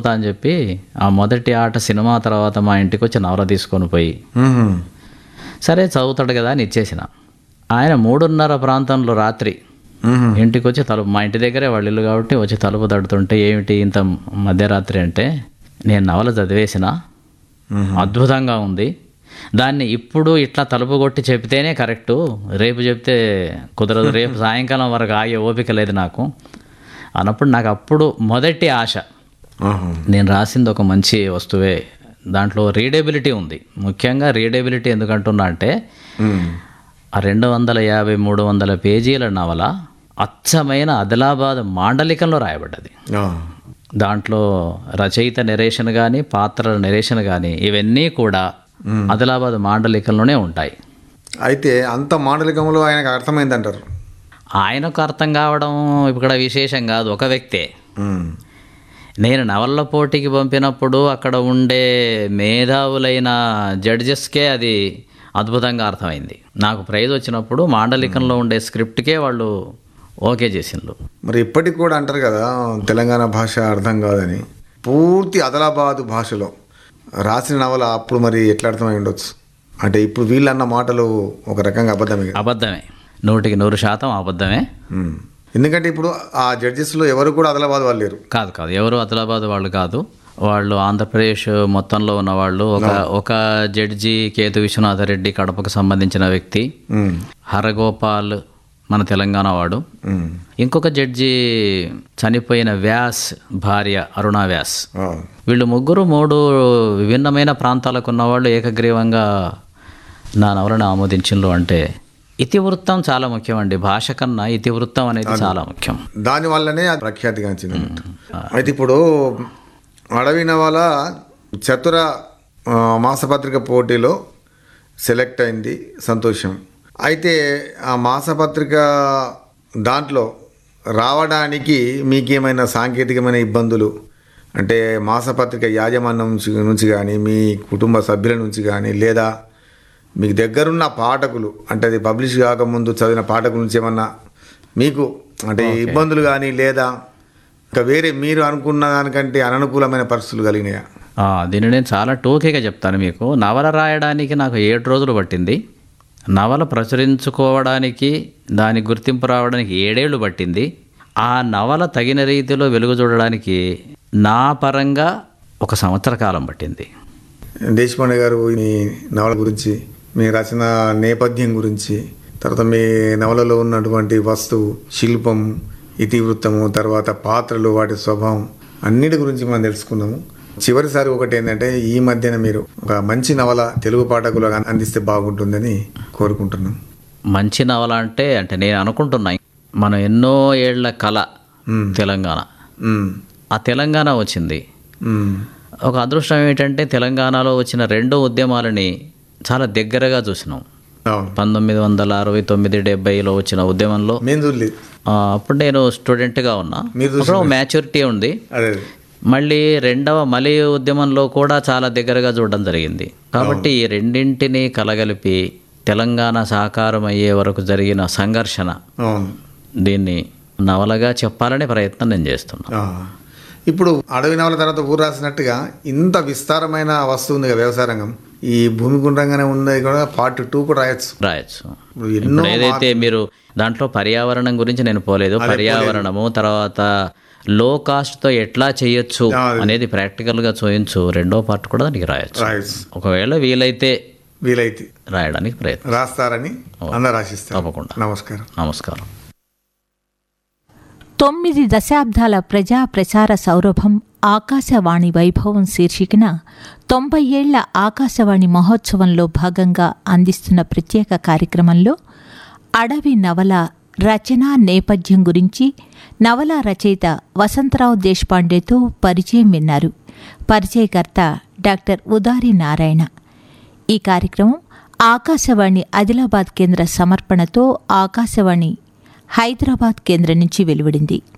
అని చెప్పి ఆ మొదటి ఆట సినిమా తర్వాత మా ఇంటికి వచ్చి నవల తీసుకొని పోయి మ్మ్. సరే చదువుతాడు కదా అని ఇచ్చేసిన ఆయన మూడున్నర ప్రాంతంలో రాత్రి మ్మ్. ఇంటికి వచ్చి తలుపు మా ఇంటి దగ్గరే వాళ్ళ ఇల్లు కాబట్టి వచ్చి తలుపు తడుతుంటే ఏమిటి ఇంత మధ్యరాత్రి అంటే నేను నవల చదివేసిన అద్భుతంగా ఉంది దాన్ని ఇప్పుడు ఇట్లా తలుపు కొట్టి చెప్తేనే కరెక్టు రేపు చెప్తే కుదరదు రేపు సాయంకాలం వరకు ఆగే ఓపిక లేదు నాకు అన్నప్పుడు నాకు అప్పుడు మొదటి ఆశ ఆహా. నేను రాసింది ఒక మంచి వస్తువే దాంట్లో రీడేబిలిటీ ఉంది ముఖ్యంగా రీడేబిలిటీ ఎందుకంటున్నా అంటే మ్మ్. ఆ రెండు వందల యాభై మూడు వందల పేజీల నవల అచ్చమైన ఆదిలాబాద్ మాండలికంలో రాయబడ్డది ఆ. దాంట్లో రచయిత నెరేషన్ కానీ పాత్రల నెరేషన్ కానీ ఇవన్నీ కూడా ఆదిలాబాద్ మాండలికంలోనే ఉంటాయి అయితే అంత మాండలికంలో ఆయనకు అర్థమైందంటారు ఆయనకు అర్థం కావడం ఇక్కడ విశేషం కాదు ఒక వ్యక్తే మ్మ్. నేను నవల్ల పోటీకి పంపినప్పుడు అక్కడ ఉండే మేధావులైన జడ్జెస్కే అది అద్భుతంగా అర్థమైంది నాకు ప్రైజ్ వచ్చినప్పుడు మాండలికంలో ఉండే స్క్రిప్ట్కే వాళ్ళు ఓకే చేసిండ్రు మరి ఇప్పటికి కూడా అంటారు కదా తెలంగాణ భాష అర్థం కాదని పూర్తి అదలాబాద్ భాషలో రాసిన నవల అప్పుడు మరి ఎట్లా అర్థమై ఉండొచ్చు అంటే ఇప్పుడు వీళ్ళన్న మాటలు ఒక రకంగా అబద్ధమే కదా. అబద్ధమే నూటికి నూరు శాతం అబద్ధమే మ్మ్. ఎందుకంటే ఇప్పుడు ఆ జడ్జెస్లో ఎవరు కూడా అదలాబాద్ వాళ్ళు లేరు కాదు కాదు ఎవరు ఆదిలాబాద్ వాళ్ళు కాదు వాళ్ళు ఆంధ్రప్రదేశ్ మొత్తంలో ఉన్న వాళ్ళు ఒక ఒక జడ్జి కేతు విశ్వనాథ రెడ్డి కడపకు సంబంధించిన వ్యక్తి మ్మ్. హరగోపాల్ మన తెలంగాణ వాడు మ్మ్. ఇంకొక జడ్జి చనిపోయిన వ్యాస్ భార్య అరుణా వ్యాస్ ఆ. వీళ్ళు ముగ్గురు మూడు విభిన్నమైన ప్రాంతాలకు ఉన్నవాళ్ళు ఏకగ్రీవంగా నా నవలను ఆమోదించిండ్రు అంటే ఇతివృత్తం చాలా ముఖ్యం అండి భాష కన్నా ఇతివృత్తం అనేది చాలా ముఖ్యం దాని వల్లనే అది ప్రఖ్యాతిగాంచింది అన్నట్టు. అయితే ఇప్పుడు అడవి నవల చతుర ఆ, మాసపత్రిక పోటీలో సెలెక్ట్ అయింది సంతోషం అయితే ఆ మాసపత్రిక దాంట్లో రావడానికి మీకేమైనా సాంకేతికమైన ఇబ్బందులు అంటే మాసపత్రిక యాజమాన్యం నుంచి నుంచి కానీ మీ కుటుంబ సభ్యుల నుంచి కానీ లేదా మీకు దగ్గరున్న పాఠకులు అంటే అది పబ్లిష్ కాకముందు చదివిన పాఠకుల నుంచి ఏమన్నా మీకు అంటే ఇబ్బందులు కానీ లేదా ఇంకా వేరే మీరు అనుకున్న దానికంటే అననుకూలమైన పరిస్థితులు కలిగినాయా ఆ, దీన్ని నేను చాలా టోకీగా చెప్తాను మీకు నవల రాయడానికి నాకు ఏడు రోజులు పట్టింది నవల ప్రచురించుకోవడానికి దాని గుర్తింపు రావడానికి ఏడేళ్లు పట్టింది ఆ నవల తగిన రీతిలో వెలుగు చూడడానికి నా పరంగా ఒక సంవత్సర కాలం పట్టింది దేశపాండే గారు మీ నవల గురించి మీ రచన నేపథ్యం గురించి తర్వాత మీ నవలలో ఉన్నటువంటి వస్తువు శిల్పం ఇతివృత్తము తర్వాత పాత్రలు వాటి స్వభావం అన్నిటి గురించి మనం తెలుసుకున్నాము చివరిసారి ఒకటి ఏంటంటే ఈ మధ్యన మీరు ఒక మంచి నవల తెలుగు పాఠకులకు అందిస్తే బాగుంటుందని కోరుకుంటున్నాం మంచి నవల అంటే అంటే నేను అనుకుంటున్నా మనం ఎన్నో ఏళ్ల కళ మ్మ్. తెలంగాణ మ్మ్. ఆ తెలంగాణ వచ్చింది మ్మ్. ఒక అదృష్టం ఏమిటంటే తెలంగాణలో వచ్చిన రెండో ఉద్యమాలని చాలా దగ్గరగా చూసినాం అవును పంతొమ్మిది వందల అరవై తొమ్మిది డెబ్బైలో వచ్చిన ఉద్యమంలో మేము చూడలేదు ఆ, అప్పుడు నేను స్టూడెంట్గా ఉన్నా మీరు అప్పుడు మ్యాచ్యూరిటీ ఉంది అదే అదే. మళ్ళీ రెండవ మలి ఉద్యమంలో కూడా చాలా దగ్గరగా చూడడం జరిగింది కాబట్టి ఈ రెండింటిని కలగలిపి తెలంగాణ సాకారం అయ్యే వరకు జరిగిన సంఘర్షణ అవును దీన్ని నవలగా చెప్పాలనే ప్రయత్నం నేను చేస్తున్నా ఆ. ఇప్పుడు అడవి నవల తర్వాత ఊరు రాసినట్టుగా ఇంత విస్తారమైన వస్తువు ఉంది కదా వ్యవసాయ రంగం ఈ భూమి గుండ్రంగానే ఉంది కూడా పార్ట్ టూ కూడా రాయొచ్చు రాయొచ్చు ఇప్పుడు ఎన్నో ఇప్పుడు ఏదైతే మీరు దాంట్లో పర్యావరణం గురించి నేను పోలేదు పర్యావరణము తర్వాత లో కాస్ట్ తో ఎట్లా చేయొచ్చు అనేది ప్రాక్టికల్ గా చూయించు రెండో పార్ట్ కూడా దానికి రాయొచ్చు రాయొచ్చు ఒకవేళ వీలైతే వీలైతే రాయడానికి ప్రయత్నం రాస్తారని అందరు రాసిస్తారు తప్పకుండా. నమస్కారం నమస్కారం తొమ్మిది దశాబ్దాల ప్రజా ప్రసార సౌరభం ఆకాశవాణి వైభవం శీర్షికన తొంభై ఏళ్ల ఆకాశవాణి మహోత్సవంలో భాగంగా అందిస్తున్న ప్రత్యేక కార్యక్రమంలో అడవి నవల రచన నేపథ్యం గురించి నవల రచయిత వసంతరావు దేశపాండేతో పరిచయం విన్నారు పరిచయకర్త డాక్టర్ ఉదారి నారాయణ ఈ కార్యక్రమం ఆకాశవాణి ఆదిలాబాద్ కేంద్ర సమర్పణతో ఆకాశవాణి హైదరాబాద్ కేంద్రం నుంచి వెలువడింది